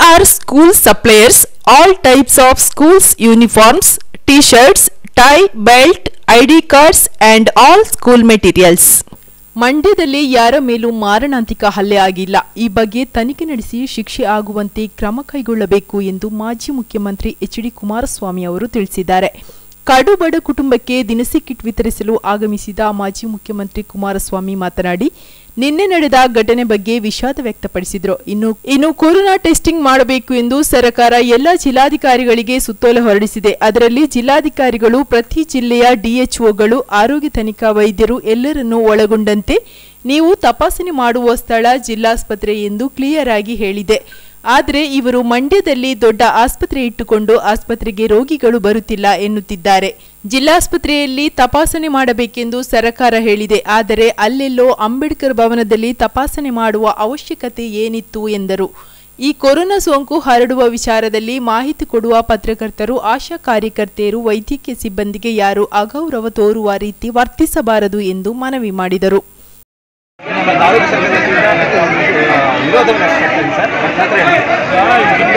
are school suppliers all types of schools uniforms t-shirts tie belt id cards and all school materials ಮಂಡ್ಯದಲ್ಲಿ ಯಾರ ಮೇಲೂ ಮಾರಣಾಂತಿಕ ಹಲ್ಲೆ ಆಗಿಲ್ಲ ಈ ಬಗ್ಗೆ ತನಿಖೆ ನಡೆಸಿ ಶಿಕ್ಷೆ ಆಗುವಂತೆ ಕ್ರಮ ಕೈಗೊಳ್ಳಬೇಕು ಎಂದು ಮಾಜಿ ಮುಖ್ಯಮಂತ್ರಿ ಎಚ್ ಡಿ ಕುಮಾರಸ್ವಾಮಿ ಅವರು ತಿಳಿಸಿದ್ದಾರೆ ಕಡುಬಡ ಕುಟುಂಬಕ್ಕೆ ದಿನಸಿ ಕಿಟ್ ವಿತರಿಸಲು ಆಗಮಿಸಿದ ಮಾಜಿ ಮುಖ್ಯಮಂತ್ರಿ ಕುಮಾರಸ್ವಾಮಿ ಮಾತನಾಡಿ ನಿನ್ನೆ ನಡೆದ ಘಟನೆ ಬಗ್ಗೆ ವಿಷಾದ ವ್ಯಕ್ತಪಡಿಸಿದರು ಇನ್ನು ಇನ್ನು ಕೊರೋನಾ ಟೆಸ್ಟಿಂಗ್ ಮಾಡಬೇಕು ಎಂದು ಸರ್ಕಾರ ಎಲ್ಲ ಜಿಲ್ಲಾಧಿಕಾರಿಗಳಿಗೆ ಸುತ್ತೋಲೆ ಹೊರಡಿಸಿದೆ ಅದರಲ್ಲಿ ಜಿಲ್ಲಾಧಿಕಾರಿಗಳು ಪ್ರತಿ ಜಿಲ್ಲೆಯ ಡಿಎಚ್ಒಗಳು ಆರೋಗ್ಯ ತನಿಖಾ ವೈದ್ಯರು ಎಲ್ಲರನ್ನೂ ಒಳಗೊಂಡಂತೆ ನೀವು ತಪಾಸಣೆ ಮಾಡುವ ಸ್ಥಳ ಜಿಲ್ಲಾಸ್ಪತ್ರೆ ಎಂದು ಕ್ಲಿಯರ್ ಆಗಿ ಹೇಳಿದೆ ಆದರೆ ಇವರು ಮಂಡ್ಯದಲ್ಲಿ ದೊಡ್ಡ ಆಸ್ಪತ್ರೆ ಇಟ್ಟುಕೊಂಡು ಆಸ್ಪತ್ರೆಗೆ ರೋಗಿಗಳು ಬರುತ್ತಿಲ್ಲ ಎನ್ನುತ್ತಿದ್ದಾರೆ ಜಿಲ್ಲಾಸ್ಪತ್ರೆಯಲ್ಲಿ ತಪಾಸಣೆ ಮಾಡಬೇಕೆಂದು ಸರ್ಕಾರ ಹೇಳಿದೆ ಆದರೆ ಅಲ್ಲೆಲ್ಲೋ ಅಂಬೇಡ್ಕರ್ ಭವನದಲ್ಲಿ ತಪಾಸಣೆ ಮಾಡುವ ಅವಶ್ಯಕತೆ ಏನಿತ್ತು ಎಂದರು ಈ ಕೊರೋನಾ ಸೋಂಕು ಹರಡುವ ವಿಚಾರದಲ್ಲಿ ಮಾಹಿತಿ ಕೊಡುವ ಪತ್ರಕರ್ತರು ಆಶಾ ಕಾರ್ಯಕರ್ತೆಯರು ವೈದ್ಯಕೀಯ ಸಿಬ್ಬಂದಿಗೆ ಯಾರು ಅಗೌರವ ತೋರುವ ರೀತಿ ವರ್ತಿಸಬಾರದು ಎಂದು ಮನವಿ ಮಾಡಿದರು ಆರೋಗ್ಯ ಸಂಘಟನೆಯಿಂದ ವಿರೋಧ ವ್ಯಕ್ತಪಡಿಸ್ತೀನಿ ಸರ್ ಮಾತ್ರ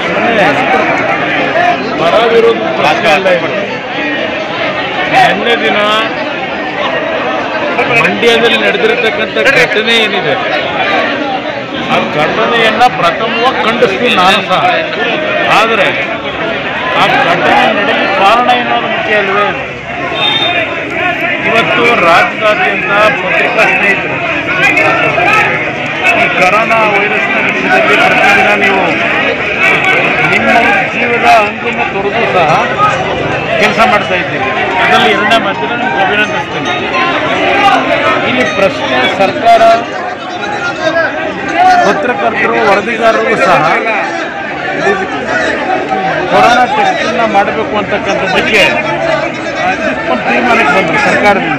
ಪರ ವಿರೋಧ ಪ್ರಶ್ನೆ ಅಲ್ಲ ಇದು ನಿನ್ನೆ ದಿನ ಮಂಡ್ಯದಲ್ಲಿ ನಡೆದಿರತಕ್ಕಂಥ ಘಟನೆ ಏನಿದೆ ಆ ಘಟನೆಯನ್ನ ಪ್ರಥಮವಾಗಿ ಖಂಡಿಸ್ತೀನಿ ನಾನು ಸಹ ಆದರೆ ಆ ಘಟನೆ ನಡೆಯಲು ಕಾರಣ ಏನೋದು ಮುಖ್ಯ ಅಲ್ವೇ ಇವತ್ತು ರಾಜ್ಯದಾದ್ಯಂತ ಪತ್ರಿಕಾ ಸ್ನೇಹಿತರು ಈ ಕರೋನಾ ವೈರಸ್ನ ವಿಷಯದಲ್ಲಿ ಪ್ರತಿದಿನ ನೀವು ನಿಮ್ಮ ಜೀವದ ಅಂತಿಮ ತೊರೆದು ಸಹ ಕೆಲಸ ಮಾಡ್ತಾ ಇದ್ದೀರಿ ಅದರಲ್ಲಿ ಎರಡನೇ ಮಾತಿನ ನಿಮ್ಗೆ ಅಭಿನಂದಿಸ್ತೀನಿ ಇಲ್ಲಿ ಪ್ರಶ್ನೆ ಸರ್ಕಾರ ಪತ್ರಕರ್ತರು ವರದಿಗಾರರು ಸಹ ಕೊರೋನಾ ಟೆಸ್ಟನ್ನು ಮಾಡಬೇಕು ಅಂತಕ್ಕಂಥದ್ದಕ್ಕೆ ಒಂದು ತೀರ್ಮಾನಕ್ಕೆ ಬಂದರು ಸರ್ಕಾರದಿಂದ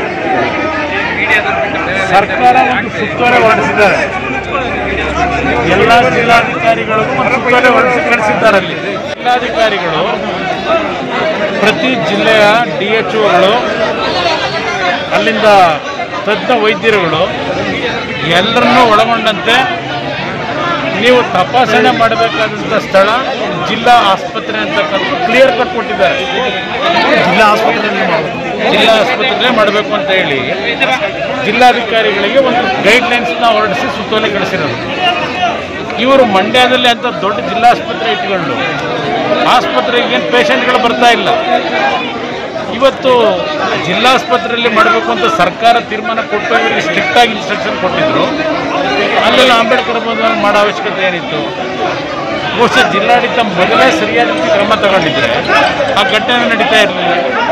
ಸರ್ಕಾರ ಒಂದು ಸುತ್ತೋಲೆ ಹೊರಡಿಸಿದ್ದಾರೆ ಎಲ್ಲ ಜಿಲ್ಲಾಧಿಕಾರಿಗಳಿಗೂ ಒಂದು ಸುತ್ತೋಲೆ ಹೊರಡಿಸಿ ಕಳಿಸಿದ್ದಾರೆ ಅಲ್ಲಿ ಜಿಲ್ಲಾಧಿಕಾರಿಗಳು ಪ್ರತಿ ಜಿಲ್ಲೆಯ ಡಿ ಎಚ್ ಒಗಳು ಅಲ್ಲಿಂದ ತಜ್ಞ ವೈದ್ಯರುಗಳು ಎಲ್ಲರನ್ನೂ ಒಳಗೊಂಡಂತೆ ನೀವು ತಪಾಸಣೆ ಮಾಡಬೇಕಾದಂಥ ಸ್ಥಳ ಜಿಲ್ಲಾ ಆಸ್ಪತ್ರೆ ಅಂತಕ್ಕಂಥ ಕ್ಲಿಯರ್ ಕಟ್ ಕೊಟ್ಟಿದ್ದಾರೆ ಜಿಲ್ಲಾ ಆಸ್ಪತ್ರೆಯಲ್ಲಿ ಮಾಡಬೇಕು ಜಿಲ್ಲಾ ಆಸ್ಪತ್ರೆ ಮಾಡಬೇಕು ಅಂತ ಹೇಳಿ ಜಿಲ್ಲಾಧಿಕಾರಿಗಳಿಗೆ ಒಂದು ಗೈಡ್ಲೈನ್ಸ್ನ ಹೊರಡಿಸಿ ಸುತ್ತೋಲೆ ಕಳಿಸಿರೋದು ಇವರು ಮಂಡ್ಯದಲ್ಲಿ ಅಂತ ದೊಡ್ಡ ಜಿಲ್ಲಾಸ್ಪತ್ರೆ ಇಟ್ಕೊಂಡು ಆಸ್ಪತ್ರೆಗೆ ಏನು ಪೇಷಂಟ್ಗಳು ಬರ್ತಾ ಇಲ್ಲ ಇವತ್ತು ಜಿಲ್ಲಾಸ್ಪತ್ರೆಯಲ್ಲಿ ಮಾಡಬೇಕು ಅಂತ ಸರ್ಕಾರ ತೀರ್ಮಾನ ಕೊಟ್ಟು ಇವರಿಗೆ ಸ್ಟ್ರಿಕ್ಟ್ ಆಗಿ ಇನ್ಸ್ಟ್ರಕ್ಷನ್ ಕೊಟ್ಟಿದ್ರು ಅಲ್ಲೆಲ್ಲ ಅಂಬೇಡ್ಕರ್ ಭವನ ಮಾಡೋ ಅವಶ್ಯಕತೆ ಏನಿತ್ತು ಬಹುಶಃ ಜಿಲ್ಲಾಡಳಿತ ಮೊದಲೇ ಸರಿಯಾದ ರೀತಿ ಕ್ರಮ ತಗೊಂಡಿದ್ರೆ ಆ ಘಟನೆ ನಡೀತಾ ಇರಲಿಲ್ಲ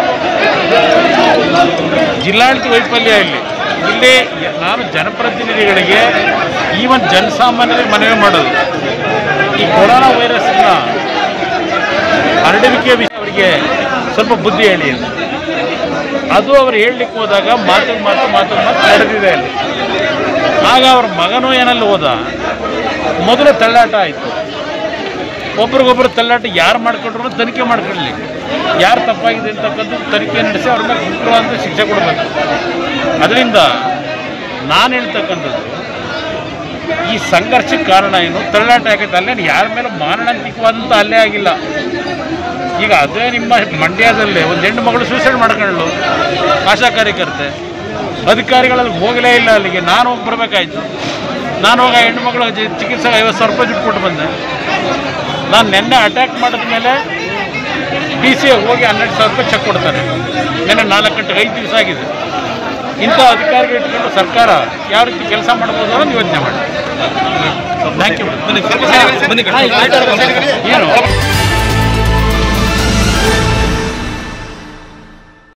ಜಿಲ್ಲಾಡಳಿತ ವೈಫಲ್ಯ ಇಲ್ಲಿ ಇಲ್ಲಿ ನಾನು ಜನಪ್ರತಿನಿಧಿಗಳಿಗೆ ಈವನ್ ಜನಸಾಮಾನ್ಯರಿಗೆ ಮನವಿ ಮಾಡೋದು ಈ ಕೊರೋನಾ ವೈರಸ್ನ ಹರಡುವಿಕೆ ವಿಷಯ ಅವರಿಗೆ ಸ್ವಲ್ಪ ಬುದ್ಧಿ ಹೇಳಿ ಅಂತ ಅದು ಅವ್ರು ಹೇಳಲಿಕ್ಕೆ ಹೋದಾಗ ಮಾತಿಗೆ ಮಾತು ಮಾತು ಮಾತು ನಡೆದಿದೆ ಅಲ್ಲಿ ಆಗ ಅವ್ರ ಮಗನೂ ಏನಲ್ಲಿ ಹೋದ ಮೊದಲು ತಳ್ಳಾಟ ಆಯಿತು ಒಬ್ರಿಗೊಬ್ರು ತಳ್ಳಾಟ ಯಾರು ಮಾಡ್ಕೊಂಡ್ರು ತನಿಖೆ ಮಾಡ್ಕೊಳ್ಳಿ ಯಾರು ತಪ್ಪಾಗಿದೆ ಅಂತಕ್ಕಂಥ ತನಿಖೆ ನಡೆಸಿ ಅವ್ರ ಮೇಲೆ ಗುಂಪು ಅಂತ ಶಿಕ್ಷೆ ಕೊಡಬೇಕು ಅದರಿಂದ ನಾನು ಹೇಳ್ತಕ್ಕಂಥದ್ದು ಈ ಸಂಘರ್ಷಕ್ಕೆ ಕಾರಣ ಏನು ತಳ್ಳಾಟ ಆಗೈತೆ ಅಲ್ಲೇನು ಯಾರ ಮೇಲೆ ಮಾರಣಾಂತಿಕವಾದಂಥ ಅಲ್ಲೇ ಆಗಿಲ್ಲ ಈಗ ಅದೇ ನಿಮ್ಮ ಮಂಡ್ಯದಲ್ಲಿ ಒಂದು ಹೆಣ್ಣು ಮಗಳು ಸೂಸೈಡ್ ಮಾಡ್ಕೊಳ್ಳು ಆಶಾ ಕಾರ್ಯಕರ್ತೆ ಅಧಿಕಾರಿಗಳಲ್ಲಿ ಹೋಗಲೇ ಇಲ್ಲ ಅಲ್ಲಿಗೆ ನಾನು ಹೋಗಿ ಬರಬೇಕಾಯ್ತು ನಾನು ಹೋಗಿ ಆ ಹೆಣ್ಣು ಮಗಳ ಜಿ- ಚಿಕಿತ್ಸೆಗೆ ಐವತ್ತು ಸಾವಿರ ರೂಪಾಯಿ ದುಡ್ಡು ಕೊಟ್ಟು ಬಂದೆ ನಾನು ನಿನ್ನೆ ಅಟ್ಯಾಕ್ ಮಾಡಿದ ಮೇಲೆ ಡಿ ಸಿ ಹೋಗಿ ಹನ್ನೆರಡು ಸಾವಿರ ರೂಪಾಯಿ ಚೆಕ್ ಕೊಡ್ತಾರೆ ನಿನ್ನೆ ನಾಲ್ಕು ಗಂಟೆಗೆ ಐದು ದಿವಸ ಆಗಿದೆ ಇಂಥ ಅಧಿಕಾರಿಗಳು ಇಟ್ಕೊಂಡು ಸರ್ಕಾರ ಯಾವ ರೀತಿ ಕೆಲಸ ಮಾಡ್ಬೋದು ಅನ್ನೋದು ಯೋಚನೆ ಮಾಡಿ ಥ್ಯಾಂಕ್ ಯು ಏನು